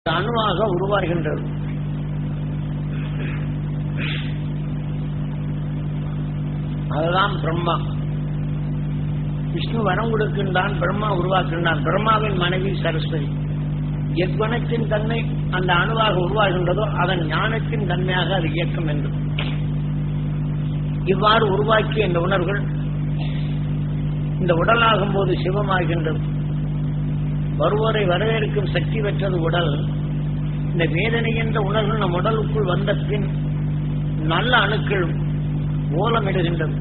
அணுவாக உருவாகின்றது அதுதான் பிரம்மா விஷ்ணு வரம் கொடுக்கின்றான் பிரம்மா உருவாக்குகின்றான் பிரம்மாவின் மனைவி சரஸ்வதி எக்குணத்தின் தன்மை அந்த அணுவாக உருவாகின்றதோ அதன் ஞானத்தின் தன்மையாக அது இயக்கம் என்று இவ்வாறு உருவாக்கிய இந்த உணர்வுகள் இந்த உடலாகும் போது சிவமாகின்றது வருவோரை வரவேற்கும் சக்தி பெற்றது உடல் இந்த வேதனை என்ற உணர்வு நம் உடலுக்குள் வந்த பின் நல்ல அணுக்கள் ஓலமிடுகின்றது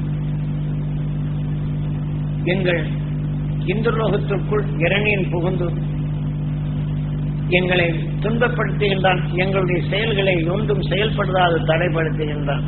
எங்கள் இந்துலோகத்திற்குள் இரணியன் புகுந்து எங்களை துன்பப்படுத்துகின்றான் எங்களுடைய செயல்களை ஒன்றும் செயல்படுத்தாது தடைப்படுத்துகின்றான்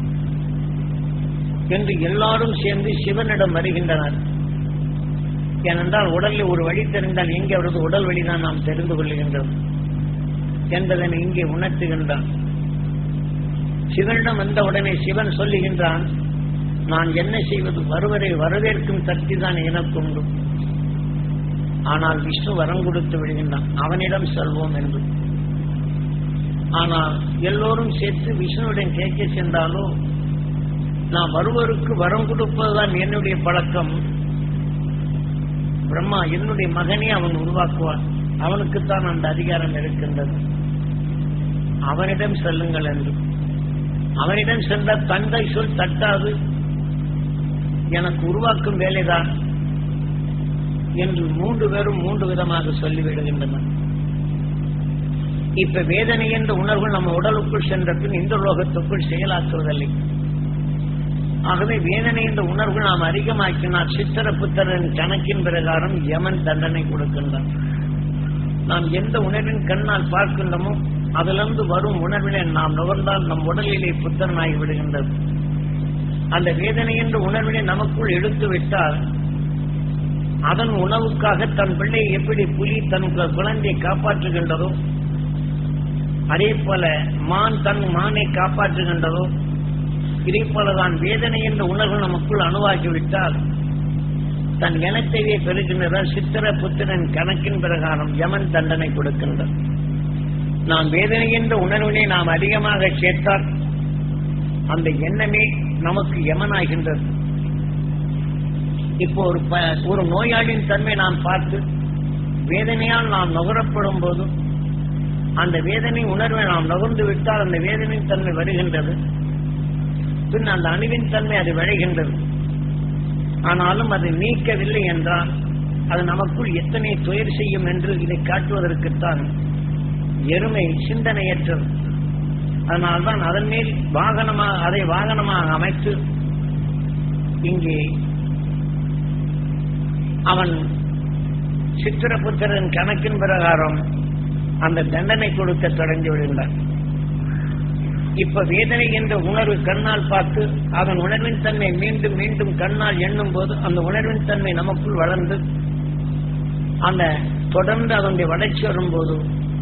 என்று எல்லாரும் சேர்ந்து சிவனிடம் வருகின்றனர் ஏனென்றால் உடலில் ஒரு வழி தெரிந்தால் எங்கே அவரது உடல் வழிதான் நாம் தெரிந்து கொள்ளுகின்றோம் என்பதனை இங்கே உணர்த்துகின்றான் சிவனிடம் வந்த உடனே சிவன் சொல்லுகின்றான் நான் என்ன செய்வது வருவரை வரவேற்கும் சக்தி தான் எனக்குண்டு ஆனால் விஷ்ணு வரம் கொடுத்து விடுகின்றான் அவனிடம் செல்வோம் என்று ஆனால் எல்லோரும் சேர்த்து விஷ்ணுவிடம் கேட்க சென்றாலோ நான் வருவருக்கு வரம் கொடுப்பதுதான் என்னுடைய பழக்கம் பிரம்மா என்னுடைய மகனே அவன் உருவாக்குவான் அவனுக்குத்தான் அந்த அதிகாரம் இருக்கின்றது அவனிடம் செல்லுங்கள் என்று அவனிடம் சென்ற தந்தை சொல் தட்டாது எனக்கு உருவாக்கும் வேலைதான் என்று மூன்று பேரும் மூன்று விதமாக சொல்லிவிடுகின்றனர் இப்ப வேதனை என்ற உணர்வு நம்ம உடலுக்குள் சென்ற பின் இந்த லோகத்துக்குள் செயலாக்குவதில்லை ஆகவே வேதனை என்ற உணர்வு நாம் அதிகமாக்கினால் சித்திர புத்திரன் கணக்கின் பிரகாரம் யமன் தண்டனை கொடுக்கின்றான் நாம் எந்த உணர்வின் கண்ணால் பார்க்கின்றோமோ அதிலிருந்து வரும் உணர்வினை நாம் நுகர்ந்தால் நம் உடலிலே புத்திரனாகி விடுகின்றது அந்த வேதனை என்ற உணர்வினை நமக்குள் எடுத்து விட்டால் அதன் உணவுக்காக தன் பிள்ளையை எப்படி புலி தன் குழந்தையை காப்பாற்றுகின்றதோ அதே போல மான் தன் மானை காப்பாற்றுகின்றதோ இதே போலதான் வேதனை என்ற உணர்வு நமக்குள் அணுவாகிவிட்டால் தன் இனத்தையே பெறுகின்றதால் சித்திர புத்திரன் கணக்கின் பிரகாரம் யமன் தண்டனை கொடுக்கின்றார் நாம் வேதனை என்ற உணர்வினை நாம் அதிகமாக சேர்த்தால் அந்த எண்ணமே நமக்கு யமனாகின்றது இப்போ ஒரு ஒரு நோயாளியின் தன்மை நாம் பார்த்து வேதனையால் நாம் நுகரப்படும் போது அந்த வேதனை உணர்வை நாம் நுகர்ந்து விட்டால் அந்த வேதனையின் தன்மை வருகின்றது பின் அந்த அணுவின் தன்மை அது விளைகின்றது ஆனாலும் அதை நீக்கவில்லை என்றால் அது நமக்குள் எத்தனை துயர் செய்யும் என்று இதை காட்டுவதற்குத்தான் எருமை சிந்தனையற்றது அதனால்தான் அதன் மேல் வாகனமாக அதை வாகனமாக அமைத்து இங்கே அவன் சித்திரபுத்திரன் கணக்கின் பிரகாரம் அந்த தண்டனை கொடுக்க தொடங்கி விடுகிறான் இப்ப வேதனை என்ற உணர்வு கண்ணால் பார்த்து அதன் உணர்வின் தன்மை மீண்டும் மீண்டும் கண்ணால் எண்ணும் போது அந்த உணர்வின் தன்மை நமக்குள் வளர்ந்து அந்த தொடர்ந்து அதனுடைய வளர்ச்சி வரும்போது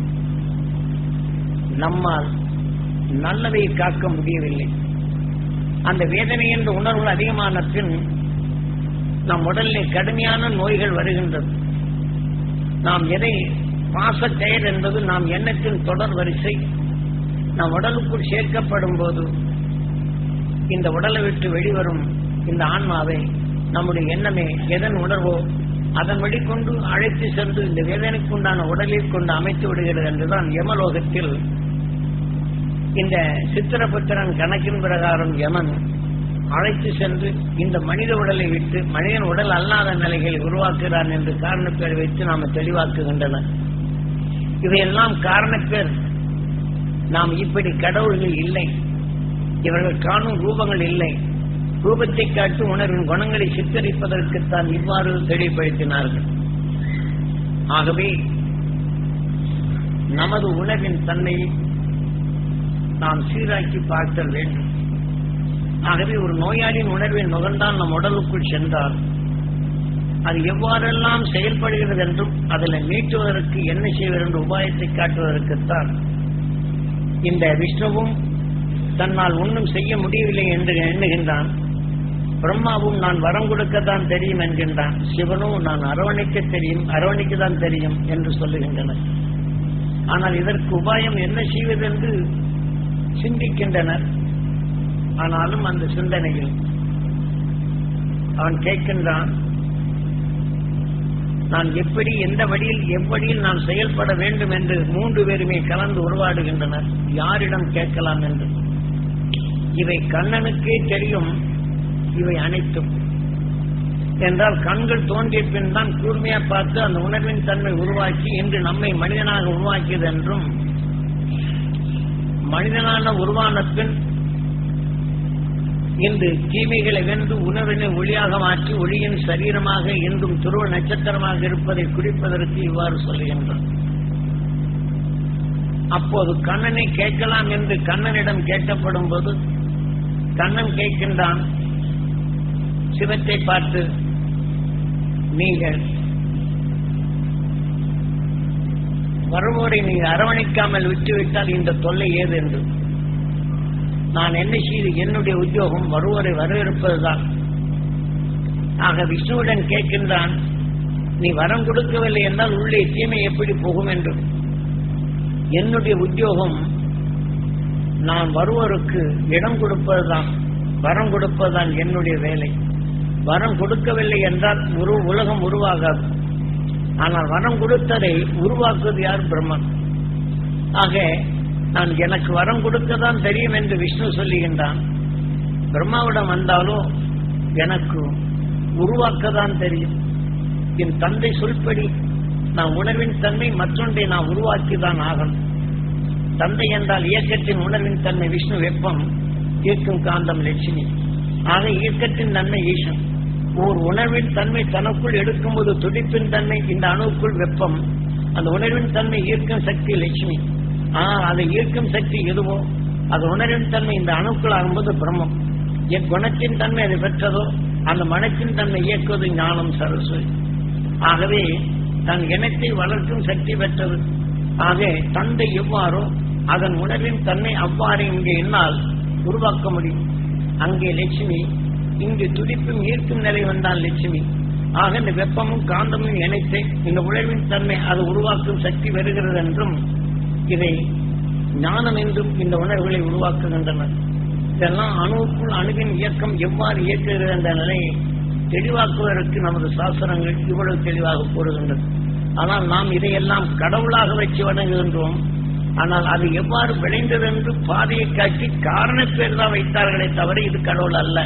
நம்மால் நல்லதை காக்க முடியவில்லை அந்த வேதனை என்ற உணர்வுகள் அதிகமான பின் நம் உடலில் கடுமையான நோய்கள் வருகின்றது நாம் எதை பாசக்கயர் என்பது நாம் எண்ணத்தின் தொடர் வரிசை நம் உடலுக்குள் சேர்க்கப்படும் போது இந்த உடலை விட்டு வெளிவரும் இந்த ஆன்மாவை நம்முடைய எண்ணமே எதன் உணர்வோ அதன் வெளிக்கொண்டு அழைத்து சென்று இந்த வேதனைக்கு உண்டான உடலில் கொண்டு அமைத்து விடுகிறது என்றுதான் யமலோகத்தில் இந்த சித்திரபுத்திரன் கணக்கின் பிரகாரம் யமன் அழைத்து சென்று இந்த மனித உடலை விட்டு மனிதன் உடல் அல்லாத நிலைகளை உருவாக்குகிறான் என்று காரணப்பேர் வைத்து நாம் தெளிவாக்குகின்றனர் இவையெல்லாம் காரணப்பேர் நாம் இப்படி கடவுள்கள் இல்லை இவர்கள் காணும் ரூபங்கள் இல்லை ரூபத்தை காட்டும் உணர்வின் குணங்களை சித்தரிப்பதற்குத்தான் இவ்வாறு தெளிவுபடுத்தினார்கள் ஆகவே நமது உணர்வின் தன்மையை நாம் சீராக்கி பார்த்தல் வேண்டும் ஆகவே ஒரு நோயாளியின் உணர்வின் நுகர்ந்தால் நம் உடலுக்குள் சென்றால் அது எவ்வாறெல்லாம் செயல்படுகிறது என்றும் அதில் மீட்டுவதற்கு என்ன செய்வது என்ற உபாயத்தை காட்டுவதற்குத்தான் இந்த விஷ்ணுவும் தன்னால் ஒன்றும் செய்ய முடியவில்லை என்று எண்ணுகின்றான் பிரம்மாவும் நான் வரம் கொடுக்கத்தான் தெரியும் என்கின்றான் சிவனும் நான் அரவணைக்க தெரியும் அரவணைக்க தான் தெரியும் என்று சொல்லுகின்றனர் ஆனால் இதற்கு உபாயம் என்ன செய்வதென்று சிந்திக்கின்றனர் ஆனாலும் அந்த சிந்தனையில் அவன் கேட்கின்றான் நான் எப்படி எந்த வழியில் எவ்வழியில் நான் செயல்பட வேண்டும் என்று மூன்று பேருமே கலந்து உருவாடுகின்றனர் யாரிடம் கேட்கலாம் என்று இவை கண்ணனுக்கே தெரியும் இவை அனைத்தும் என்றால் கண்கள் தோன்றிய பின் தான் கூர்மையா பார்த்து அந்த உணர்வின் தன்மை உருவாக்கி இன்று நம்மை மனிதனாக உருவாக்கியது என்றும் மனிதனான உருவான பின் இன்று தீமைகளை வென்று உணவினை ஒளியாக மாற்றி ஒளியின் சரீரமாக என்றும் துருவ நட்சத்திரமாக இருப்பதை குறிப்பதற்கு இவ்வாறு சொல்லுகின்றான் அப்போது கண்ணனை கேட்கலாம் என்று கண்ணனிடம் கேட்கப்படும் போது கண்ணன் கேட்கின்றான் சிவத்தை பார்த்து நீங்கள் வருவோரை நீங்கள் அரவணைக்காமல் விட்டுவிட்டால் இந்த தொல்லை ஏது என்று நான் என்ன செய்து என்னுடைய உத்தியோகம் வருவோரை வரவேற்பதுதான் ஆக விஷ்ணுவுடன் கேட்கின்றான் நீ வரம் கொடுக்கவில்லை என்றால் உள்ளே தீமை எப்படி போகும் என்று என்னுடைய உத்தியோகம் நான் வருவோருக்கு இடம் கொடுப்பதுதான் வரம் கொடுப்பதுதான் என்னுடைய வேலை வரம் கொடுக்கவில்லை என்றால் ஒரு உலகம் உருவாகாது ஆனால் வரம் கொடுத்ததை உருவாக்குவது யார் பிரம்மன் ஆக நான் எனக்கு வரம் கொடுக்கத்தான் தெரியும் என்று விஷ்ணு சொல்லுகின்றான் பிரம்மாவிடம் வந்தாலோ எனக்கு உருவாக்கத்தான் தெரியும் என் தந்தை சொல்படி நான் உணர்வின் தன்மை மற்றொன்றை நான் உருவாக்கிதான் ஆகணும் தந்தை என்றால் இயக்கத்தின் உணர்வின் தன்மை விஷ்ணு வெப்பம் ஈர்க்கும் காந்தம் லட்சுமி ஆக இயக்கத்தின் தன்மை ஈசன் ஓர் உணர்வின் தன்மை தனக்குள் எடுக்கும்போது துடிப்பின் தன்மை இந்த அணுக்குள் வெப்பம் அந்த உணர்வின் தன்மை ஈர்க்கும் சக்தி லட்சுமி ஆனால் அதை ஈர்க்கும் சக்தி எதுவோ அது உணர்வின் தன்மை இந்த அணுக்குள் ஆகும்போது பிரம்மம் என் குணத்தின் தன்மை அதை பெற்றதோ அந்த மனத்தின் தன்மை இயக்குவது ஞானம் சரஸ்வதி ஆகவே தன் இனத்தை வளர்க்கும் சக்தி பெற்றது ஆக தந்தை எவ்வாறோ அதன் உணர்வின் தன்மை அவ்வாறு இங்கே என்னால் உருவாக்க முடியும் அங்கே லட்சுமி இங்கு துடிப்பும் ஈர்க்கும் நிலை வந்தால் லட்சுமி ஆக இந்த வெப்பமும் காந்தமும் இணைத்து இந்த உணர்வின் தன்மை அது உருவாக்கும் சக்தி வருகிறது என்றும் இதை ஞானம் என்றும் இந்த உணர்வுகளை உருவாக்குகின்றனர் இதெல்லாம் அணுவுக்குள் அணுவின் இயக்கம் எவ்வாறு இயக்குகிறது என்ற நிலையை தெளிவாக்குவதற்கு நமது சாஸ்திரங்கள் இவ்வளவு தெளிவாக கூறுகின்றது ஆனால் நாம் இதையெல்லாம் கடவுளாக வச்சு வணங்குகின்றோம் ஆனால் அது எவ்வாறு விளைந்தது என்று பாதையை காட்டி காரணப்பேர் தான் வைத்தார்களே தவிர இது கடவுள் அல்ல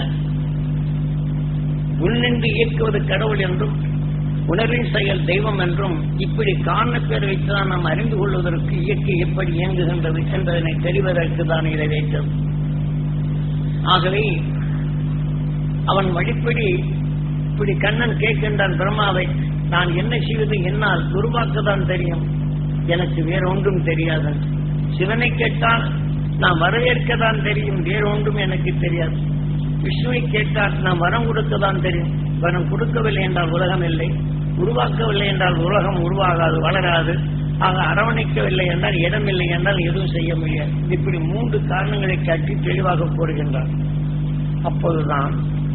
உள்நின்று இயக்குவது கடவுள் என்றும் உணர்வின் செயல் தெய்வம் என்றும் இப்படி காரணப்பேர் வைத்துதான் நாம் அறிந்து கொள்வதற்கு இயற்கை எப்படி இயங்குகின்றது என்பதனை தெரிவதற்கு தான் இதை வைத்தது ஆகவே அவன் வழிப்படி இப்படி கண்ணன் கேட்கின்றான் பிரம்மாவை நான் என்ன செய்வது என்னால் உருவாக்கத்தான் தெரியும் எனக்கு வேற ஒன்றும் தெரியாது சிவனை கேட்டால் நான் வரவேற்கத்தான் தெரியும் வேற ஒன்றும் எனக்கு தெரியாது விஷ்ணுவை கேட்டால் நான் வரம் கொடுக்கத்தான் தெரியும் வரம் கொடுக்கவில்லை என்றால் உலகம் இல்லை உருவாக்கவில்லை என்றால் உலகம் உருவாகாது வளராது ஆக அரவணைக்கவில்லை என்றால் இடம் இல்லை என்றால் எதுவும் செய்ய முடியாது இப்படி மூன்று காரணங்களை காட்டி தெளிவாக கூறுகின்றார் அப்போதுதான்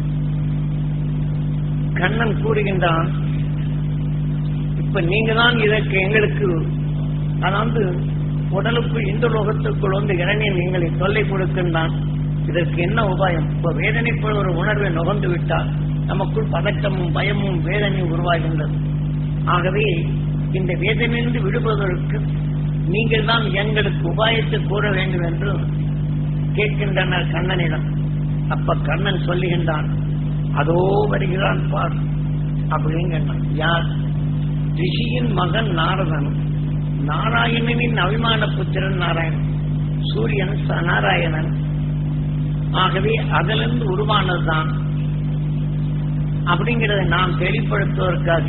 கண்ணன் கூறுகின்றான் இப்ப நீங்க தான் இதற்கு எங்களுக்கு அதாவது உடலுக்குள் இந்த லோகத்துக்குள் வந்து இறங்கிய எங்களை தொல்லை கொடுக்கின்றான் இதற்கு என்ன உபாயம் இப்ப வேதனைக்குள் ஒரு உணர்வை நுகர்ந்து விட்டால் நமக்குள் பதட்டமும் பயமும் வேதனையும் உருவாகின்றது ஆகவே இந்த வேதனையிலிருந்து விடுவதற்கு நீங்கள் தான் எங்களுக்கு உபாயத்தை கூற வேண்டும் என்று கேட்கின்றனர் கண்ணனிடம் அப்ப கண்ணன் சொல்லுகின்றான் அதோ வருகிறான் பார் அப்படின்னு யார் ரிஷியின் மகன் நாரதன் நாராயணனின் அபிமான புத்திரன் நாராயணன் சூரியன் ச- நாராயணன் ஆகவே அதிலிருந்து உருவானதுதான் அப்படிங்கிறதை நாம் தெளிப்படுத்துவதற்காக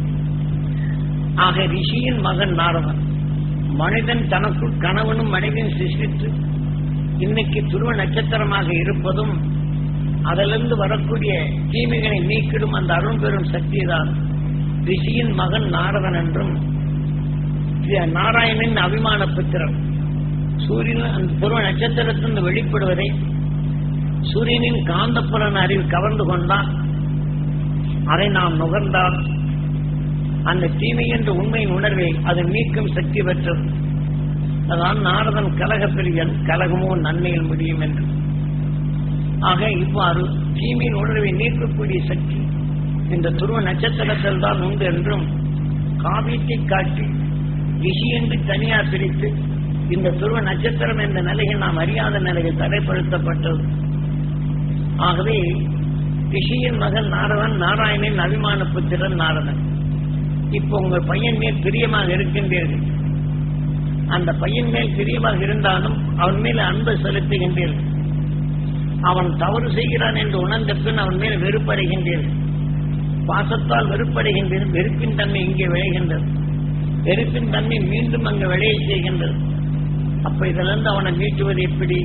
ஆக ரிஷியின் மகன் நாரதன் மனிதன் தனக்குள் கணவனும் மனைவியும் சிருஷ்டித்து இன்னைக்கு துருவ நட்சத்திரமாக இருப்பதும் அதிலிருந்து வரக்கூடிய தீமைகளை நீக்கிடும் அந்த அருள் பெறும் சக்திதான் ரிஷியின் மகன் நாரதன் என்றும் இது நாராயணன் அபிமான புத்திரன் சூரியன் அந்த துருவ நட்சத்திரத்திலிருந்து வெளிப்படுவதை சூரியனின் காந்தப்புலன் அறிவு கவர்ந்து கொண்டால் அதை நாம் நுகர்ந்தால் அந்த தீமை என்ற உண்மையின் உணர்வை அது நீக்கும் சக்தி பெற்றது அதான் நாரதன் கலகப்பிரியன் கலகமோ நன்மையில் முடியும் என்று ஆக இவ்வாறு தீமையின் உணர்வை நீக்கக்கூடிய சக்தி இந்த துருவ நட்சத்திரத்தில் தான் உண்டு என்றும் காவியத்தை காட்டி ரிஷி என்று தனியார் பிரித்து இந்த துருவ நட்சத்திரம் என்ற நிலையில் நாம் அறியாத நிலையில் தடைப்படுத்தப்பட்டது ஆகவே ரிஷியின் மகன் நாரதன் நாராயணின் அபிமான புத்திரன் நாரதன் இப்போ உங்கள் பையன் மேல் பிரியமாக இருக்கின்றீர்கள் அந்த பையன் மேல் பிரியமாக இருந்தாலும் அவன் மேல் அன்பு செலுத்துகின்றீர்கள் அவன் தவறு செய்கிறான் என்று உணர்ந்த பின் அவன் மேல் வெறுப்படைகின்றீர்கள் பாசத்தால் வெறுப்படைகின்றீர்கள் வெறுப்பின் தன்மை இங்கே விளைகின்றது வெறுப்பின் தன்மை மீண்டும் அங்கு விளைய செய்கின்றது அப்ப இதிலிருந்து அவனை மீட்டுவது எப்படி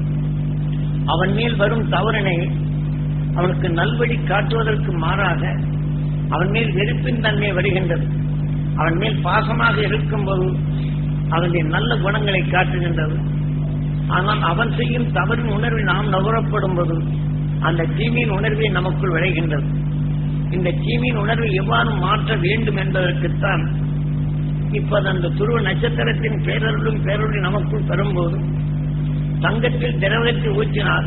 அவன் மேல் வரும் தவறினை அவனுக்கு நல்வழி காட்டுவதற்கு மாறாக அவன் மேல் வெறுப்பின் தன்மை வருகின்றது அவன் மேல் பாசமாக இருக்கும்போது அவனுடைய நல்ல குணங்களை காட்டுகின்றது ஆனால் அவன் செய்யும் தவறின் உணர்வை நாம் நுகரப்படும் போது அந்த தீமையின் உணர்வை நமக்குள் விளைகின்றது இந்த தீமையின் உணர்வை எவ்வாறு மாற்ற வேண்டும் என்பதற்குத்தான் இப்போது அந்த துருவ நட்சத்திரத்தின் பேரருளும் பேரொழி நமக்குள் பெறும்போது தங்கத்தில் திரவத்தை ஊற்றினால்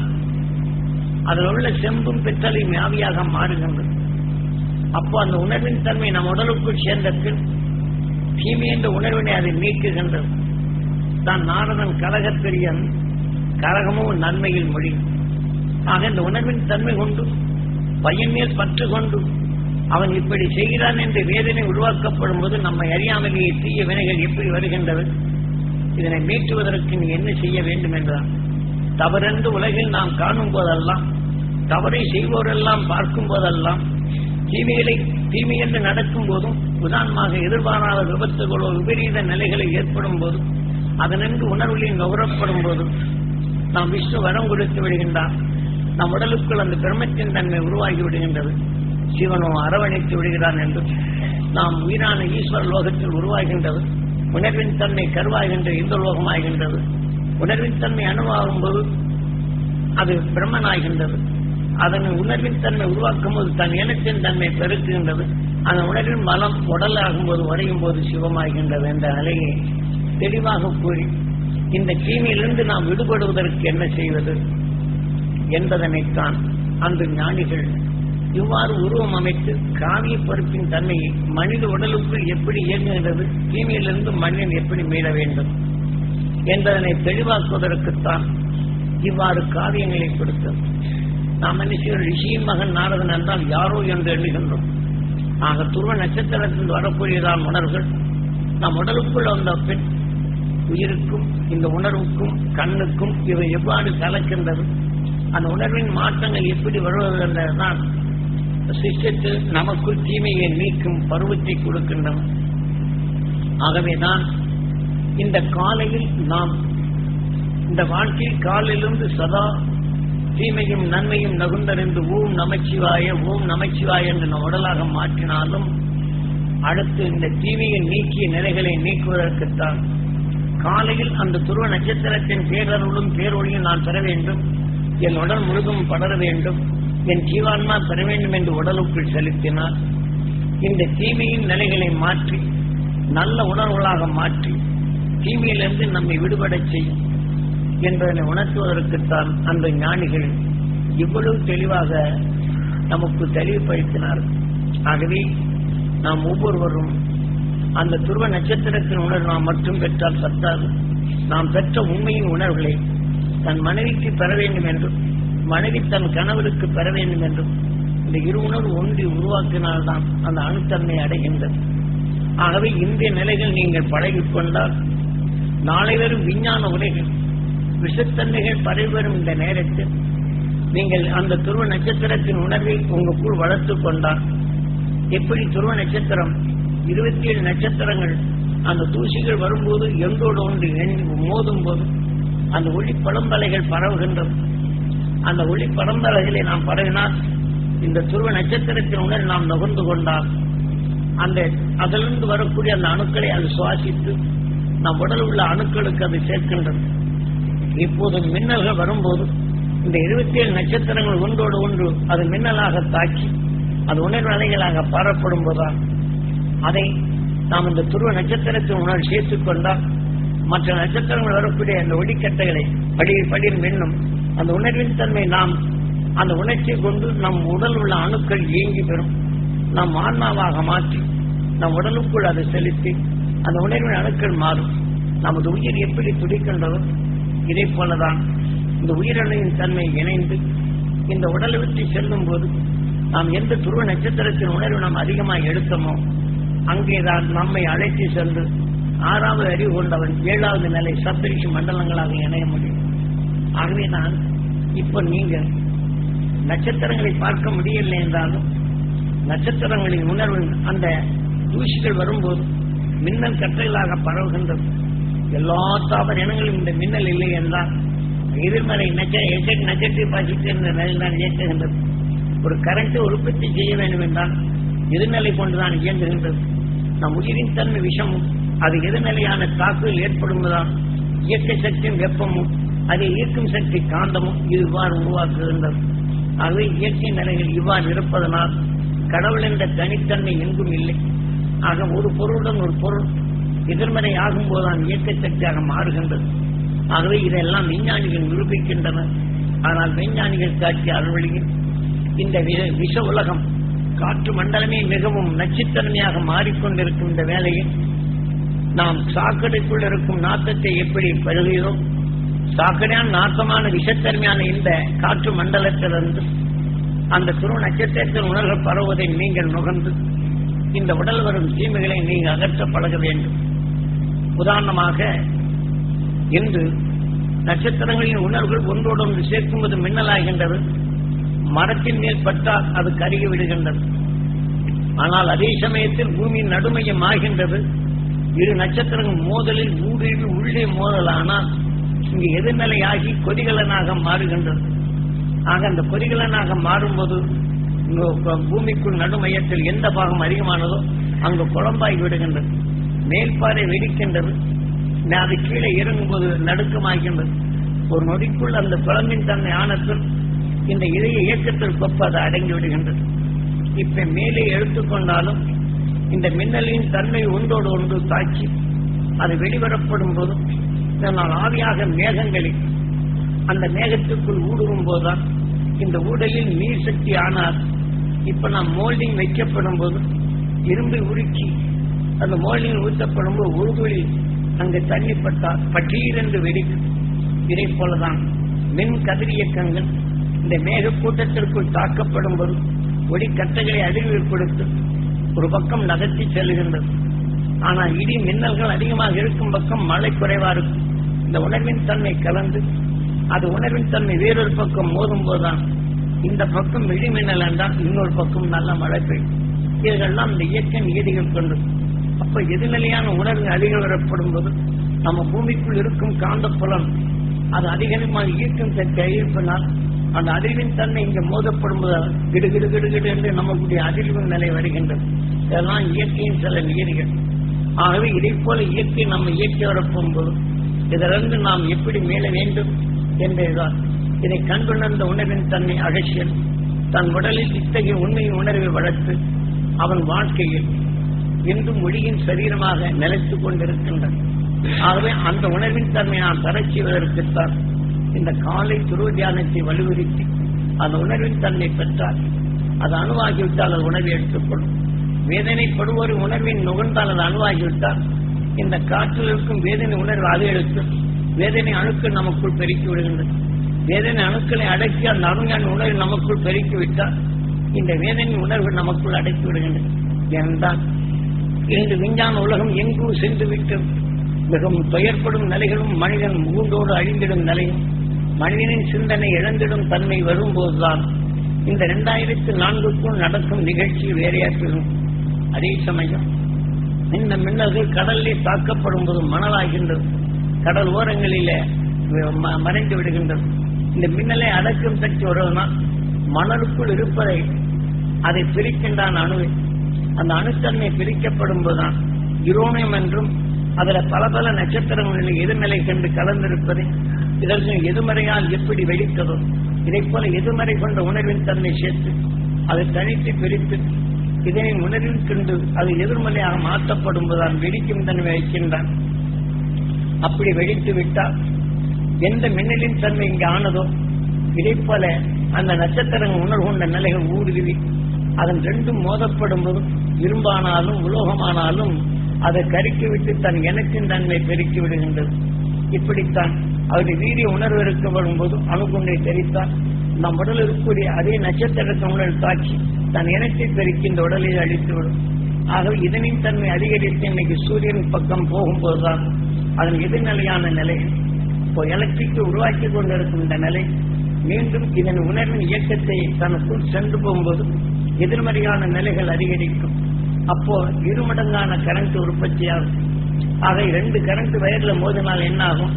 அதில் உள்ள செம்பும் பித்தளையும் ஆவியாக மாறுகின்றது அப்போ அந்த உணர்வின் தன்மை நம் உடலுக்குள் சேர்ந்த பின் தீமை என்ற உணர்வினை அதை நீக்குகின்றது தான் நாரதன் கலகப்பெரியன் கலகமும் நன்மையில் மொழி ஆக இந்த உணர்வின் தன்மை கொண்டு பையன் மேல் பற்று கொண்டு அவன் இப்படி செய்கிறான் என்று வேதனை உருவாக்கப்படும் போது நம்மை அறியாமலேயே தீய வினைகள் எப்படி வருகின்றது இதனை மீட்டுவதற்கு நீ என்ன செய்ய வேண்டும் என்றான் தவறென்று உலகில் நாம் காணும் போதெல்லாம் தவறை செய்வோரெல்லாம் பார்க்கும் போதெல்லாம் தீமைகளை தீமை என்று நடக்கும் போதும் உதாரணமாக எதிர்பாராத விபத்துகளோ விபரீத நிலைகளை ஏற்படும் போதும் அதனென்று உணர்வுகளில் நுகரப்படும் போது நாம் விஷ்ணு வரம் கொடுத்து விடுகின்றான் நம் உடலுக்குள் அந்த பிரம்மத்தின் தன்மை உருவாகி விடுகின்றது சிவனோ அரவணைத்து விடுகிறான் என்று நாம் உயிரான ஈஸ்வர லோகத்தில் உருவாகின்றது உணர்வின் தன்மை கருவாகின்ற இந்த லோகமாகின்றது உணர்வின் தன்மை அணுவாகும் போது அது பிரம்மனாகின்றது அதன் உணர்வின் தன்மை உருவாக்கும் போது தன் இனத்தின் தன்மை பெருக்குகின்றது அந்த உணர்வின் மலம் உடலாகும் போது உடையும் போது சிவமாகின்றது என்ற நிலையை தெளிவாக கூறி இந்த தீமையிலிருந்து நாம் விடுபடுவதற்கு என்ன செய்வது என்பதனைத்தான் அந்த ஞானிகள் இவ்வாறு உருவம் அமைத்து காவிய பொறுப்பின் தன்மையை மனித உடலுக்குள் எப்படி இயங்குகின்றது தீமையிலிருந்து மனிதன் எப்படி மீள வேண்டும் என்பதனை தெளிவாக்குவதற்குத்தான் இவ்வாறு காவியங்களை கொடுத்தது நாம் மனுஷன் ரிஷியின் மகன் நாரதன் என்றால் யாரோ என்று எண்ணுகின்றோம் ஆக துருவ நட்சத்திரத்தில் வரக்கூடியதான் உணர்வுகள் நம் உடலுக்குள் வந்த பின் உயிருக்கும் இந்த உணர்வுக்கும் கண்ணுக்கும் இவை எவ்வாறு கலக்கின்றது அந்த உணர்வின் மாற்றங்கள் எப்படி வருவது என்றதுதான் சிஸ்டத்தில் நமக்குள் தீமையை நீக்கும் பருவத்தை கொடுக்கின்றன ஆகவேதான் இந்த காலையில் நாம் இந்த வாழ்க்கையில் காலிலிருந்து சதா தீமையும் நன்மையும் நகுந்தறிந்து ஓம் நமச்சிவாய ஓம் நமச்சிவாய என்று நம் உடலாக மாற்றினாலும் அடுத்து இந்த தீமையை நீக்கிய நிலைகளை நீக்குவதற்குத்தான் காலையில் அந்த துருவ நட்சத்திரத்தின் பேரருளும் பேரொழியும் நான் பெற வேண்டும் என் உடல் முழுதும் படர வேண்டும் என் ஜீவான்மா பெற வேண்டும் என்று உடலுக்குள் செலுத்தினால் இந்த தீமையின் நிலைகளை மாற்றி நல்ல உணர்வுகளாக மாற்றி தீமையிலிருந்து நம்மை விடுபடச் செய்யும் என்பதனை உணர்த்துவதற்குத்தான் அந்த ஞானிகள் இவ்வளவு தெளிவாக நமக்கு தெளிவுபடுத்தினார் ஆகவே நாம் ஒவ்வொருவரும் அந்த துருவ நட்சத்திரத்தின் உணர்வு நாம் மட்டும் பெற்றால் சத்தாது நாம் பெற்ற உண்மையின் உணர்வுகளை தன் மனைவிக்கு பெற வேண்டும் என்றும் மனைவி தன் கணவருக்கு பெற வேண்டும் என்றும் இந்த இரு உணர்வு ஒன்றி உருவாக்கினால்தான் அந்த அணுத்தன்மை அடைகின்றது ஆகவே இந்திய நிலைகள் நீங்கள் பழகிக் கொண்டால் நாளை வரும் விஞ்ஞான உலகில் விஷத்தன்மைகள் பரவி வரும் இந்த நேரத்தில் நீங்கள் அந்த துருவ நட்சத்திரத்தின் உணர்வை உங்களுக்குள் வளர்த்துக் கொண்டால் எப்படி துருவ நட்சத்திரம் இருபத்தி ஏழு நட்சத்திரங்கள் அந்த தூசிகள் வரும்போது எந்தோடு ஒன்று எண்ணி மோதும் போது அந்த ஒளி பழம்பலைகள் பரவுகின்றது அந்த ஒளி பரம்பலைகளை நாம் பரவினால் இந்த துருவ நட்சத்திரத்தின் உணர்வு நாம் நுகர்ந்து கொண்டால் அந்த அதிலிருந்து வரக்கூடிய அந்த அணுக்களை அது சுவாசித்து நம் உடல் உள்ள அணுக்களுக்கு அது சேர்க்கின்றது இப்போது மின்னல்கள் வரும்போது இந்த இருபத்தி ஏழு நட்சத்திரங்கள் ஒன்றோடு ஒன்று அது மின்னலாக தாக்கி அது உணர்வு அலைகளாக பாரப்படும் போதுதான் அதை நாம் இந்த துருவ நட்சத்திரத்தின் உணர்வு சேர்த்துக் கொண்டால் மற்ற நட்சத்திரங்கள் வரக்கூடிய அந்த ஒளிக்கட்டைகளை படி படியின் மின்னும் அந்த உணர்வின் தன்மை நாம் அந்த உணர்ச்சியை கொண்டு நம் உடல் உள்ள அணுக்கள் இயங்கி பெறும் நம் ஆன்மாவாக மாற்றி நம் உடலுக்குள் அதை செலுத்தி அந்த உணர்வின் அணுக்கள் மாறும் நமது உயிர் எப்படி துடிக்கின்றதோ இதை போலதான் இந்த உயிரணுவின் தன்மை இணைந்து இந்த உடலை விட்டு செல்லும் போது நாம் எந்த துருவ நட்சத்திரத்தின் உணர்வு நாம் அதிகமாக எடுத்தோமோ அங்கேதான் நம்மை அழைத்து சென்று ஆறாவது அறிவு கொண்டவன் ஏழாவது நிலை சப்தரிஷி மண்டலங்களாக இணைய முடியும் ஆகவே நான் இப்போ நீங்கள் நட்சத்திரங்களை பார்க்க முடியவில்லை என்றாலும் நட்சத்திரங்களின் உணர்வு அந்த தூசிகள் வரும்போது மின்னல் கற்றைகளாக பரவுகின்றது எல்லா தாவர இனங்களும் இந்த மின்னல் இல்லை என்றால் எதிர்மறை நெகட்டிவ் பாசிட்டிவ் என்ற நிலையில் தான் இயக்குகின்றது ஒரு கரண்ட்டை உற்பத்தி செய்ய வேண்டும் என்றால் எதிர்நிலை கொண்டுதான் இயங்குகின்றது நம் உயிரின் தன்மை விஷமும் அது எதிர்நிலையான தாக்குதல் ஏற்படுவதால் இயற்கை சக்தியும் வெப்பமும் அதை ஈர்க்கும் சக்தி காந்தமும் இவ்வாறு உருவாக்குகின்றது ஆகவே இயற்கை நிலைகள் இவ்வாறு இருப்பதனால் கடவுள் என்ற தனித்தன்மை எங்கும் இல்லை ஆக ஒரு பொருளுடன் ஒரு பொருள் எதிர்மறை ஆகும் போதுதான் இயற்கை சக்தியாக மாறுகின்றது ஆகவே இதெல்லாம் விஞ்ஞானிகள் நிரூபிக்கின்றனர் ஆனால் விஞ்ஞானிகள் காட்சிய அறுவழியில் இந்த வி- விஷ உலகம் காற்று மண்டலமே மிகவும் நச்சுத்தன்மையாக மாறிக்கொண்டிருக்கும் இந்த வேளையில் நாம் சாக்கடைக்குள் இருக்கும் நாத்தத்தை எப்படி பருகிறோம் சாக்கடையான நாசமான விஷத்தன்மையான இந்த காற்று மண்டலத்திலிருந்து அந்த துருவ நட்சத்திரத்தின் உணர்வு பரவுவதை நீங்கள் நுகர்ந்து இந்த உடல் வரும் தீமைகளை நீங்கள் அகற்ற பழக வேண்டும் உதாரணமாக இன்று நட்சத்திரங்களின் உணர்வுகள் ஒன்றோடு ஒன்று சேர்க்கும்போது மின்னலாகின்றது மரத்தின் மேல் பட்டால் அது கருகி விடுகின்றது ஆனால் அதே சமயத்தில் பூமியின் நடுமையம் ஆகின்றது இரு நட்சத்திரங்கள் மோதலில் ஊடுருவி உள்ளே மோதலானால் இங்கு எதிர்நிலையாகி கொதிகலனாக மாறுகின்றது ஆக அந்த கொதிகலனாக மாறும்போது இங்கு ப- பூமிக்குள் நடுமையத்தில் எந்த பாகம் அதிகமானதோ அங்கு குழம்பாகி விடுகின்றது மேல்பாறை வெடிக்கின்றது ந- அது கீழே இறங்கும்போது நடுக்கமாகின்றது ஒரு நொடிக்குள் அந்த குழம்பின் தன்மை ஆனத்தில் இந்த இதய இயக்கத்திற்கொப்ப அது அடங்கி விடுகின்றது இப்ப மேலே எடுத்துக்கொண்டாலும் இந்த மின்னலின் தன்மை ஒன்றோடு ஒன்று தாக்கி அது வெளிவரப்படும் போது நான் ஆவியாக மேகங்களில் அந்த மேகத்துக்குள் ஊடுருவும் போதுதான் இந்த ஊடலில் நீர் சக்தி ஆனால் இப்ப நாம் மோல்டிங் வைக்கப்படும் போது இரும்பை உருக்கி அந்த மோல்டிங் ஊற்றப்படும் போது ஒரு துளி அங்கு தண்ணி பட்டால் பட்டீரென்று வெடிக்கும் இதை போலதான் மின் கதிரியக்கங்கள் இந்த மேக கூட்டத்திற்குள் தாக்கப்படும் போது ஒளி கட்டைகளை அதிர்வில் கொடுத்து ஒரு பக்கம் நகர்த்தி செல்லுகின்றது ஆனால் இடி மின்னல்கள் அதிகமாக இருக்கும் பக்கம் மழை குறைவா இருக்கும் இந்த உணர்வின் தன்மை கலந்து அது உணர்வின் தன்மை வேறொரு பக்கம் மோதும் போதுதான் இந்த பக்கம் இடி மின்னல் என்றால் இன்னொரு பக்கம் நல்ல மழை பெய்யும் இதெல்லாம் இந்த இயற்கை நியதிகள் கொண்டு அப்ப எதிர்நிலையான உணர்வு அதிகம் வரப்படும் போது நம்ம பூமிக்குள் இருக்கும் காந்தப்புலம் அது அதிகமாக ஈர்க்கும் சக்தி ஈர்ப்பினால் அந்த அதிர்வின் தன்மை இங்கே மோதப்படும் போது கிடு கிடு கிடு கிடு என்று நமக்குடைய அதிர்வு நிலை வருகின்றது இதெல்லாம் இயற்கையின் சில நியதிகள் ஆகவே இதை போல இயற்கை நம்ம இயக்கி வரப்போகும்போது இதிலிருந்து நாம் எப்படி மேல வேண்டும் என்பதுதான் இதை கண்டுணர்ந்த உணர்வின் தன்மை அகசியல் தன் உடலில் இத்தகைய உண்மையின் உணர்வை வளர்த்து அவன் வாழ்க்கையில் இன்றும் ஒளியின் சரீரமாக நிலைத்துக் கொண்டிருக்கின்றான் ஆகவே அந்த உணர்வின் தன்மை நாம் தரச் செய்வதற்குத்தான் இந்த காலை துருவ தியானத்தை வலியுறுத்தி அந்த உணர்வின் தன்மை பெற்றால் அது அணுவாகிவிட்டால் அது உணர்வை எடுத்துக்கொள்ளும் வேதனைப்படுவோர் உணர்வின் நுகர்ந்தால் அது அணுவாகிவிட்டால் இந்த காற்றில் இருக்கும் வேதனை உணர்வு அது எடுத்து வேதனை அணுக்கள் நமக்குள் பெருக்கி விடுகின்றது வேதனை அணுக்களை அடக்கி அந்த அணுஞான உணர்வு நமக்குள் பெருக்கி விட்டால் இந்த வேதனை உணர்வு நமக்குள் அடக்கி விடுகின்றது ஏனென்றால் இன்று விஞ்ஞான உலகம் எங்கும் சென்று விட்டு மிகவும் துயர்ப்படும் நிலைகளும் மனிதன் முகுந்தோடு அழிந்திடும் நிலையும் மனிதனின் சிந்தனை இழந்திடும் தன்மை வரும்போதுதான் இந்த இரண்டாயிரத்தி நான்குக்குள் நடக்கும் நிகழ்ச்சி வேறையாற்றும் அதே சமயம் இந்த மின்னல்கள் கடலிலே தாக்கப்படும் போது மணலாகின்றது கடல் ஓரங்களிலே ம- மறைந்து விடுகின்றது இந்த மின்னலை அடக்கும் சக்தி வருவதனால் மணலுக்குள் இருப்பதை அதை பிரிக்கின்றான் அணுவை அந்த அணுத்தன்மை பிரிக்கப்படும் போதுதான் யுரோனியம் என்றும் அதில் பல பல நட்சத்திரங்களில் எதிர்நிலை கண்டு கலந்திருப்பதை இதற்கு எதிர்மறையால் எப்படி வெடித்ததோ இதைப் போல எதிர்மறை கொண்ட உணர்வின் தன்மை சேர்த்து அதை தனித்து பிரித்து இதனை உணர்வில் கண்டு அது எதிர்மறையாக மாற்றப்படும் போதுதான் வெடிக்கும் தன்மை வைக்கின்றான் அப்படி வெடித்து விட்டால் எந்த மின்னலின் தன்மை இங்கு ஆனதோ இதை போல அந்த நட்சத்திரங்கள் உணர்வு கொண்ட நிலைகள் ஊடுருவி அதன் ரெண்டும் மோதப்படும் போது இரும்பானாலும் உலோகமானாலும் அதை கருக்கி விட்டு தன் எனத்தின் தன்மை பெருக்கி விடுகின்றது இப்படித்தான் அவருடைய வீரிய உணர்வு இருக்கப்படும் போது அணுகுண்டை தெரித்தால் நம் உடல் இருக்கக்கூடிய அதே நட்சத்திரத்தின் உடல் தாக்கி தன் இனத்தை பெருக்கி இந்த உடலை அழித்துவிடும் ஆகவே இதனின் தன்மை அதிகரித்து இன்னைக்கு சூரியன் பக்கம் போகும்போதுதான் அதன் எதிர்நிலையான நிலை இப்போ எலக்ட்ரிக் உருவாக்கி கொண்டிருக்கும் இந்த நிலை மீண்டும் இதன் உணர்வின் இயக்கத்தை தனக்குள் சென்று போகும்போது எதிர்மறையான நிலைகள் அதிகரிக்கும் அப்போ இருமடங்கான கரண்ட் உற்பத்தியாகும் ஆக இரண்டு கரண்ட் வயர்ல மோதினால் என்ன ஆகும்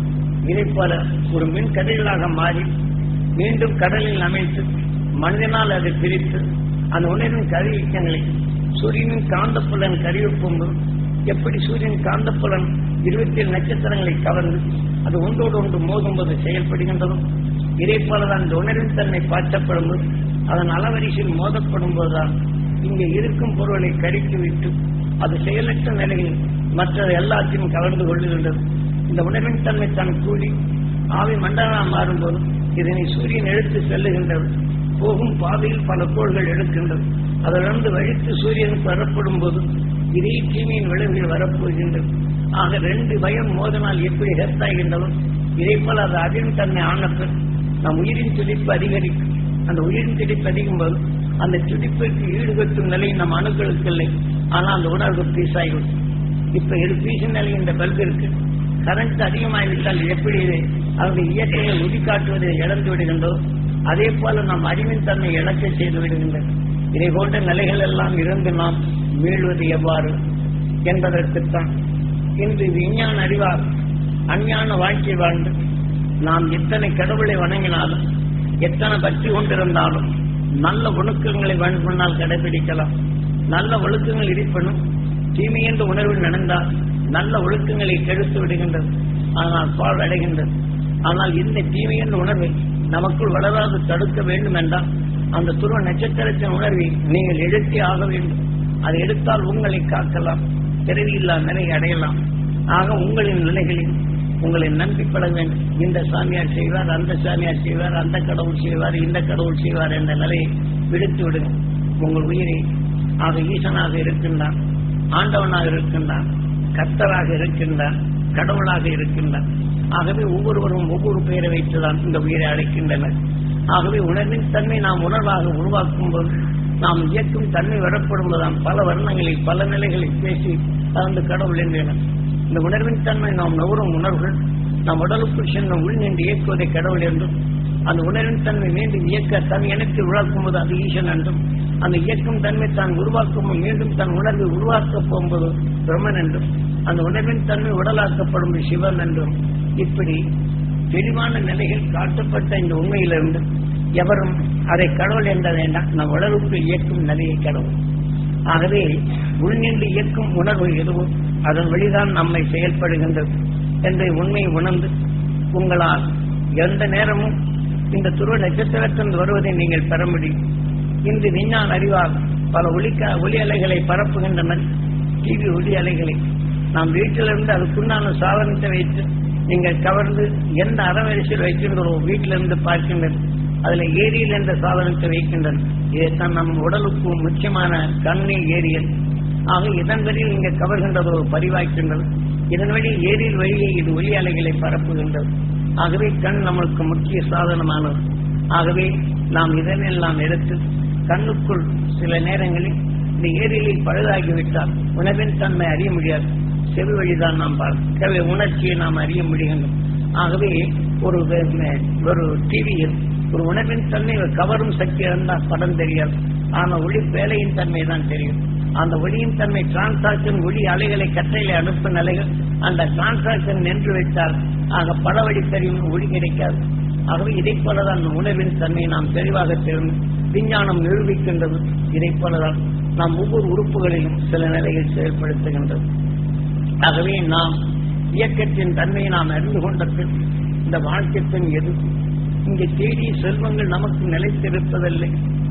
இதை போல ஒரு மின் கதிர்களாக மாறி மீண்டும் கடலில் அமைத்து மனிதனால் அதை பிரித்து அந்த உணர்வின் கதிரியக்கங்களை சூரியனின் காந்தப்புலன் கருவிப்பும் எப்படி சூரியன் காந்தப்புலன் இருபத்தி ஏழு நட்சத்திரங்களை கவர்ந்து அது ஒன்றோடு ஒன்று மோதும்போது செயல்படுகின்றதோ இதே போலதான் இந்த உணர்வின் தன்மை பாய்ச்சப்படும் போது அதன் அளவரிசையில் மோதப்படும் போதுதான் இங்கே இருக்கும் பொருளை கருக்கி விட்டு அது செயலற்ற நிலையில் மற்ற எல்லாத்தையும் கலந்து கொள்ளுகின்றது இந்த உணர்வின் தன்மை தான் கூடி ஆவி மண்டலமாக மாறும்போது இதனை சூரியன் எடுத்து செல்லுகின்றது போகும் பாதையில் பல கோள்கள் எடுக்கின்றது அதிலிருந்து வழித்து சூரியனுக்கு வரப்படும் போது இதே தீமையின் விளைவுகள் வரப்போகின்றது ஆக ரெண்டு பயம் மோதனால் எப்படி ஹெர்த்தாகின்றதோ இதே போல அது அதிர்வு தன்மை ஆனப்பின் நம் உயிரின் துடிப்பு அதிகரிக்கும் அந்த உயிரின் துடிப்பு அதிகம் போது அந்த துடிப்பிற்கு ஈடுகட்டும் நிலை நம் அணுக்களுக்கு இல்லை ஆனால் அந்த உணர்வு பீஸாகிவிடும் இப்ப இது பீசின் நிலை இந்த பல்பிற்கு கரண்ட் அதிகமாகிவிட்டால் எப்படி இது அதனுடைய இயற்கையை உதிக்காட்டுவதை இழந்து விடுகின்றோ அதே போல நாம் அறிவின் தன்மை இழக்க செய்து விடுகின்றன இதை போன்ற நிலைகள் எல்லாம் இருந்து நாம் மீள்வது எவ்வாறு என்பதற்குத்தான் இன்று விஞ்ஞான அறிவார் அஞ்ஞான வாழ்க்கை வாழ்ந்து நாம் எத்தனை கடவுளை வணங்கினாலும் எத்தனை பக்தி கொண்டிருந்தாலும் நல்ல ஒழுக்கங்களை முன்னால் கடைபிடிக்கலாம் நல்ல ஒழுக்கங்கள் இருப்பினும் தீமை என்ற உணர்வில் நடந்தால் நல்ல ஒழுக்கங்களை கெடுத்து விடுகின்றது ஆனால் பால் அடைகின்றது ஆனால் இந்த தீமை என்ற உணர்வை நமக்குள் வளராது தடுக்க வேண்டும் என்றால் அந்த துருவ நட்சத்திரத்தின் உணர்வை நீங்கள் எடுத்தே ஆக வேண்டும் அதை எடுத்தால் உங்களை காக்கலாம் பிறவியில்லா நிலை அடையலாம் ஆக உங்களின் நிலைகளில் உங்களை நம்பிப்பட வேண்டும் இந்த சாமியார் செய்வார் அந்த சாமியார் செய்வார் அந்த கடவுள் செய்வார் இந்த கடவுள் செய்வார் என்ற நிலையை விடுத்து விடுங்க உங்கள் உயிரை ஆக ஈசனாக இருக்கின்றான் ஆண்டவனாக இருக்கின்றான் கர்த்தராக இருக்கின்றான் கடவுளாக இருக்கின்றான் ஆகவே ஒவ்வொருவரும் ஒவ்வொரு பெயரை வைத்துதான் இந்த உயிரை அழைக்கின்றனர் ஆகவே உணர்வின் தன்மை நாம் உணர்வாக உருவாக்கும் போது நாம் இயக்கும் தன்மை வரப்படும் போதுதான் பல வர்ணங்களில் பல நிலைகளில் பேசி அந்த கடவுள் என்றனர் இந்த உணர்வின் தன்மை நாம் நுகரும் உணர்வுகள் நம் உடலுக்குள் சென்ற உள் நின்று இயக்குவதை கடவுள் என்றும் அந்த உணர்வின் தன்மை மீண்டும் இயக்க தன் எனக்கு உருவாக்கும் போது அது ஈசன் என்றும் அந்த இயக்கும் தன்மை தான் உருவாக்கும் போது மீண்டும் தன் உணர்வை உருவாக்கப் போகும்போது பிரம்மன் என்றும் அந்த உணர்வின் தன்மை உடலாக்கப்படும் போது சிவன் என்றும் இப்படி தெளிவான நிலைகள் காட்டப்பட்ட இந்த உண்மையிலிருந்து எவரும் அதை கடவுள் என்ற வேண்டாம் நம் உடலுக்கு இயக்கும் நிலையை கடவுள் ஆகவே உள்நின்று இயக்கும் உணர்வு எதுவும் அதன் வழிதான் நம்மை செயல்படுகின்றது என்ற உண்மையை உணர்ந்து உங்களால் எந்த நேரமும் இந்த துருவ நட்சத்திரத்தின் வருவதை நீங்கள் பெற முடியும் இன்று விஞ்ஞான அறிவால் பல ஒளிக்க ஒளி அலைகளை பரப்புகின்றனர் டிவி ஒளி அலைகளை நாம் வீட்டிலிருந்து அதுக்குண்டான சாதனத்தை வைத்து நீங்கள் கவர்ந்து எந்த அறவரிசையில் வைக்கின்றோ வீட்டிலிருந்து பார்க்கின்றனர் அதுல ஏரியல் என்ற சாதனத்தை வைக்கின்றனர் இதைத்தான் நம் உடலுக்கு முக்கியமான கண்ணீர் ஏரியல் ஆக இதன் வழியில் இங்கே கவர்கின்றது ஒரு பதிவாய்க்கின்றது இதன் வழி ஏரியில் வழியே இது ஒளி அலைகளை பரப்புகின்றது ஆகவே கண் நம்மளுக்கு முக்கிய சாதனமானது ஆகவே நாம் இதனெல்லாம் எடுத்து கண்ணுக்குள் சில நேரங்களில் இந்த ஏரியில் பழுதாகிவிட்டால் உணவின் தன்மை அறிய முடியாது செவி வழிதான் நாம் பார்க்க உணர்ச்சியை நாம் அறிய முடிகின்றோம் ஆகவே ஒரு ஒரு டிவியில் ஒரு உணர்வின் தன்மை கவரும் சக்தி இருந்தால் படம் தெரியாது ஆனால் ஒளி வேலையின் தன்மை தான் தெரியும் அந்த ஒளியின் தன்மை டிரான்சாக்சன் ஒளி அலைகளை கற்றையில அனுப்பும் நிலைகள் அந்த டிரான்சாக்சன் நின்று வைத்தால் ஆக பட வழி தெரியும் ஒளி கிடைக்காது ஆகவே இதை போலதான் அந்த உணர்வின் தன்மை நாம் தெளிவாக தெரிந்து விஞ்ஞானம் நிரூபிக்கின்றது இதை போலதான் நாம் ஒவ்வொரு உறுப்புகளிலும் சில நிலையில் செயல்படுத்துகின்றது ஆகவே நாம் இயக்கத்தின் தன்மையை நாம் அறிந்து கொண்ட பின் இந்த வாழ்க்கைத்தின் எது இங்கே தேடிய செல்வங்கள் நமக்கு நிலைத்திருப்பதில்லை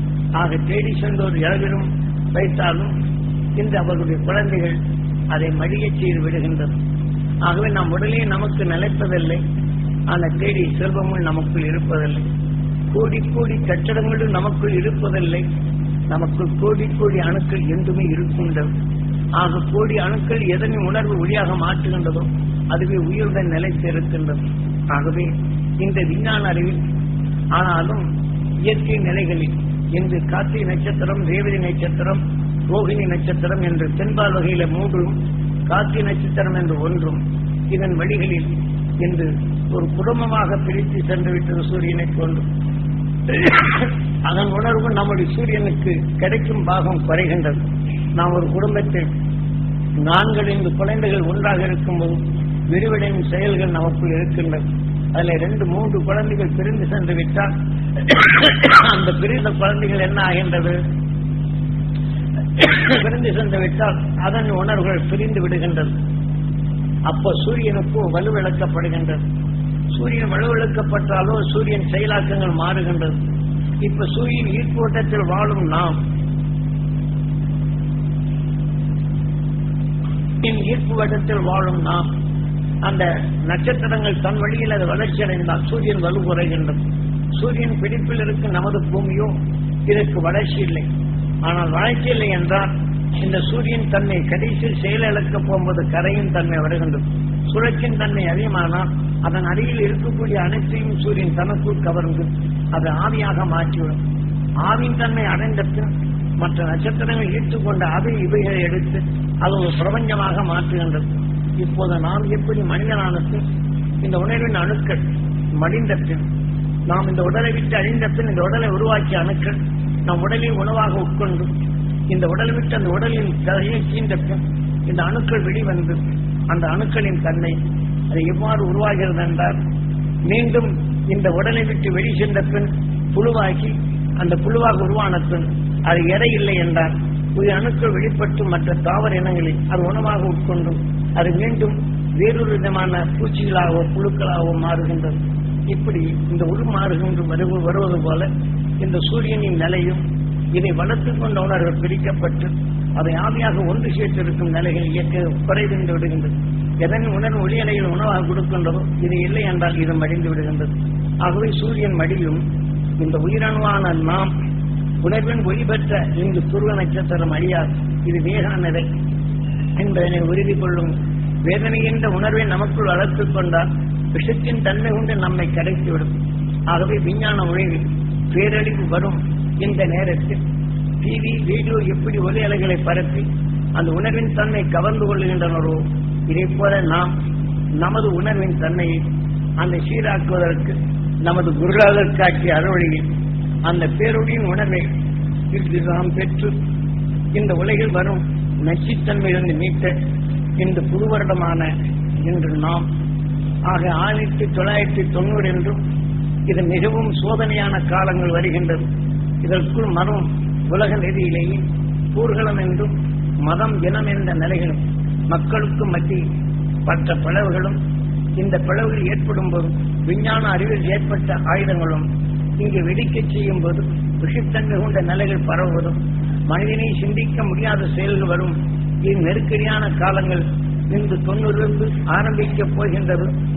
ஆக தேடி சென்றோர் எவரும் வைத்தாலும் இன்று அவர்களுடைய குழந்தைகள் அதை மடியச் செய்து விடுகின்றது ஆகவே நம் உடலே நமக்கு நிலைப்பதில்லை அந்த தேடி செல்வமும் நமக்குள் இருப்பதில்லை கோடி கோடி கட்டடங்களும் நமக்குள் இருப்பதில்லை நமக்கு கோடி கோடி அணுக்கள் என்றுமே இருக்கின்றது ஆக கோடி அணுக்கள் எதனை உணர்வு ஒளியாக மாற்றுகின்றதோ அதுவே உயிருடன் நிலைத்து இருக்கின்றது ஆகவே இந்த விஞ்ஞான அறிவில் ஆனாலும் இயற்கை நிலைகளில் இன்று கார்த்திகை நட்சத்திரம் ரேவதி நட்சத்திரம் ரோகிணி நட்சத்திரம் என்று தென்பால் வகையில மூன்றும் கார்த்திகை நட்சத்திரம் என்று ஒன்றும் இதன் வழிகளில் இன்று ஒரு குடும்பமாக பிரித்து சென்று விட்டது சூரியனை கொண்டு அதன் உணர்வு நம்முடைய சூரியனுக்கு கிடைக்கும் பாகம் குறைகின்றது நாம் ஒரு குடும்பத்தில் நான்கு குழந்தைகள் ஒன்றாக இருக்கும்போது விரிவடையும் செயல்கள் நமக்குள் இருக்கின்றது அதுல ரெண்டு மூன்று குழந்தைகள் பிரிந்து சென்று விட்டால் அந்த பிரிந்த குழந்தைகள் என்ன ஆகின்றது பிரிந்து சென்று விட்டால் அதன் உணர்வுகள் பிரிந்து விடுகின்றது அப்போ சூரியனுக்கு வலுவிழக்கப்படுகின்றது சூரியன் வலுவிழக்கப்பட்டாலோ சூரியன் செயலாக்கங்கள் மாறுகின்றது இப்ப சூரியன் ஈர்ப்போட்டத்தில் வாழும் நாம் ஈர்ப்பு வட்டத்தில் வாழும் நாம் அந்த நட்சத்திரங்கள் தன் வழியில் அது வளர்ச்சி அடைந்தால் சூரியன் வலு குறைகின்றது சூரியன் பிடிப்பில் இருக்கும் நமது பூமியோ இதற்கு வளர்ச்சி இல்லை ஆனால் வளர்ச்சி இல்லை என்றால் இந்த சூரியன் தன்மை கடைசியில் செயலிழக்க போகும்போது கரையும் தன்மை வருகின்றது சுழற்சியின் தன்மை அதிகமானால் அதன் அருகில் இருக்கக்கூடிய அனைத்தையும் சூரியன் தனக்குள் கவர்ந்து அது ஆவியாக மாற்றிவிடும் ஆவின் தன்மை அடைந்த பின் மற்ற நட்சத்திரங்கள் ஈர்த்துக்கொண்ட அதை இவைகளை எடுத்து அது ஒரு பிரபஞ்சமாக மாற்றுகின்றது இப்போது நாம் எப்படி மனிதனான பின் இந்த உணர்வின் அணுக்கள் மடிந்த பின் நாம் இந்த உடலை விட்டு அழிந்த பின் இந்த உடலை உருவாக்கிய அணுக்கள் நம் உடலில் உணவாக உட்கொண்டு இந்த உடலை விட்டு அந்த உடலின் தலையை கீண்ட பின் இந்த அணுக்கள் வெளிவந்து அந்த அணுக்களின் தன்மை அது எவ்வாறு உருவாகிறது என்றால் மீண்டும் இந்த உடலை விட்டு வெளி சென்ற பின் புழுவாக்கி அந்த புழுவாக உருவான பின் அது எடை இல்லை என்றால் உயிர் அணுக்கள் வெளிப்பட்டு மற்ற தாவர இனங்களில் அது உணவாக உட்கொண்டும் அது மீண்டும் வேறொரு விதமான பூச்சிகளாகவோ புழுக்களாகவோ மாறுகின்றது இப்படி இந்த உருமாறுகின்ற வருவது வருவது போல இந்த சூரியனின் நிலையும் இதை வளர்த்துக் கொண்ட உணர்வு பிரிக்கப்பட்டு அதை ஆவியாக ஒன்று சேர்த்திருக்கும் நிலைகள் இயக்க குறைந்து விடுகின்றது எதன் உணர்வு ஒளியலையில் உணவாக கொடுக்கின்றதோ இது இல்லை என்றால் இது மடிந்து விடுகின்றது ஆகவே சூரியன் மடியும் இந்த உயிரணுவான நாம் உணர்வின் ஒளிபெற்ற இங்கு துருவ நட்சத்திரம் அழியாது இது வேகானதை என்பதனை உறுதி கொள்ளும் வேதனை என்ற உணர்வை நமக்குள் வளர்த்துக் கொண்டால் விஷத்தின் தன்மை கொண்டு நம்மை கடைத்துவிடும் ஆகவே விஞ்ஞான உழைவில் பேரழிவு வரும் இந்த நேரத்தில் டிவி வீடியோ எப்படி ஒலி அலைகளை பரப்பி அந்த உணர்வின் தன்மை கவர்ந்து கொள்ளுகின்றனரோ இதை போல நாம் நமது உணர்வின் தன்மையை அந்த சீராக்குவதற்கு நமது குருநாதர் காட்டிய அறுவழியில் அந்த பேரொழியின் உணர்வை இன்று நாம் பெற்று இந்த உலகில் வரும் நச்சுத்தன்மையிலிருந்து மீட்ட இந்த புது வருடமான இன்று நாம் ஆக ஆயிரத்தி தொள்ளாயிரத்தி தொண்ணூறு என்றும் இது மிகவும் சோதனையான காலங்கள் வருகின்றது இதற்குள் மரம் உலக நெறியிலேயே ஊர்வலம் என்றும் மதம் இனம் என்ற நிலைகளும் மக்களுக்கு மத்தியில் பற்ற பிளவுகளும் இந்த பிளவுகள் ஏற்படும் போது விஞ்ஞான அறிவில் ஏற்பட்ட ஆயுதங்களும் இங்கு வெடிக்கச் செய்யும் போது விஷத்தன்மை கொண்ட நிலைகள் பரவுவதும் மனிதனை சிந்திக்க முடியாத செயல்கள் வரும் இது நெருக்கடியான காலங்கள் இன்று தொண்ணூறிலிருந்து ஆரம்பிக்கப் போகின்றது